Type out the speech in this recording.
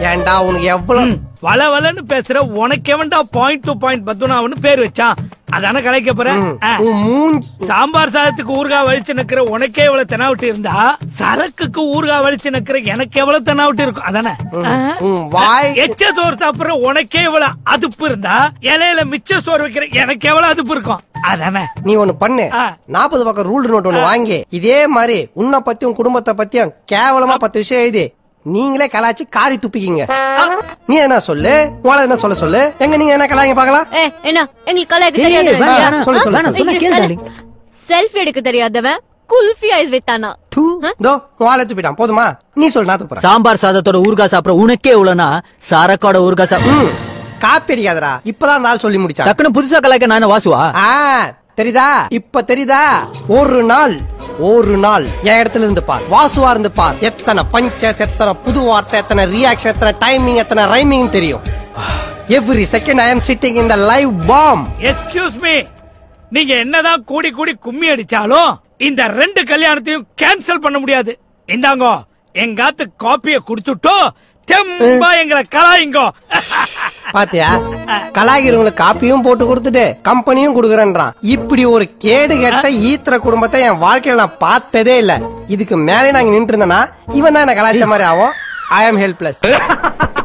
ஏன்டா உனக்கு எவ்வளவு வள வளன்னு பேசுற உனக்கு எவன்டா பாயிண்ட் டு பாயிண்ட் பத்துனாவன்னு பேர் வச்சான் அதானே கலைக்க போற ஆ. உன் மூஞ்சி சாம்பார் சாதத்துக்கு ஊறுகாய் வலிச்சு நிக்கிற உனக்கே எவ்வளவு தெனாவட்டு இருந்தா சரக்குக்கு ஊறுகாய் வலிச்சு நிக்கிற எனக்கு எவ்வளவு தெனாவட்டு இருக்கும் அதானே ஆ? உன் வாய் எச்ச சோறு சாப்பிடுற உனக்கே இவ்வளவு அதுப்பு இருந்தா இலையில மிச்ச சோறு வைக்கிற எனக்கு எவ்வளவு அதுப்பு இருக்கும் அதானே நீ ஒண்ணு பண்ணு ஆ. நாற்பது பக்கம் ரூல் நோட் ஒண்ணு வாங்கி இதே மாதிரி உன்னை பத்தியும் குடும்பத்தை பத்தியும் கேவலமா பத்து விஷயம் எழுதி நீங்களே கலாய்ச்சி காரி துப்பிக்கிங்க நீ என்ன சொல்லு உங்களை என்ன சொல்ல சொல்லு எங்க நீங்க என்ன கலாய்ங்க பாக்கலாம் ஏ என்ன எங்களுக்கு கலாய்க்க ஏய், தெரியாது வேணாம், வேணாம், சொல்லு, சொல்லு, வேணாம், சொன்னா கேளு, darling. செல்ஃபி எடுக்க தெரியாதவன் குல்ஃபி ஐஸ் வித்தானா தூ. இதோ வாழை துப்பிட்டான் போதுமா நீ சொல்லு நான் துப்புறேன் சாம்பார் சாதத்தோட ஊறுகாய் சாப்பிட உனக்கே இவ்வளவுனா சரக்கோட ஊறுகாய் சாப்பிட ம், காப்பி அடிக்காதடா இப்பதான் அந்த ஆள் சொல்லி முடிச்சா டக்குன்னு புதுசா கலாய்க்க நான் என்ன வாசுவா ஆ தெரியுதா இப்ப தெரியுதா ஒரு நாள் ஒரு நாள் என் இடத்துல இருந்து பார் வாசுவா இருந்து பார் எத்தனை பஞ்சஸ் எத்தனை புது வார்த்தை எத்தனை ரியாக்ஷன் எத்தனை டைமிங் எத்தனை ரைமிங் தெரியும் every second I am sitting in the live bomb excuse me நீங்க என்னதான் கூடி கூடி கும்மி அடிச்சாலும் இந்த ரெண்டு கல்யாணத்தையும் கேன்சல் பண்ண முடியாது இந்தாங்கோ எங்காத்து காப்பிய குடிச்சுட்டோ தெம்பா எங்களை கலாயிங்கோ பாத்தியா கலாகிரவங்களுக்கு காப்பியும் போட்டு கொடுத்துட்டு கம்பெனியும் கொடுக்குறேன்றான் இப்படி ஒரு கேடு கெட்ட ஈத்திர குடும்பத்தை என் வாழ்க்கையில நான் பார்த்ததே இல்ல இதுக்கு மேலே நாங்க நின்று இருந்தேன்னா இவன் தான் என்ன கலாய்ச்ச மாதிரி ஆகும் ஐ ஆம் ஹெல்ப்லெஸ்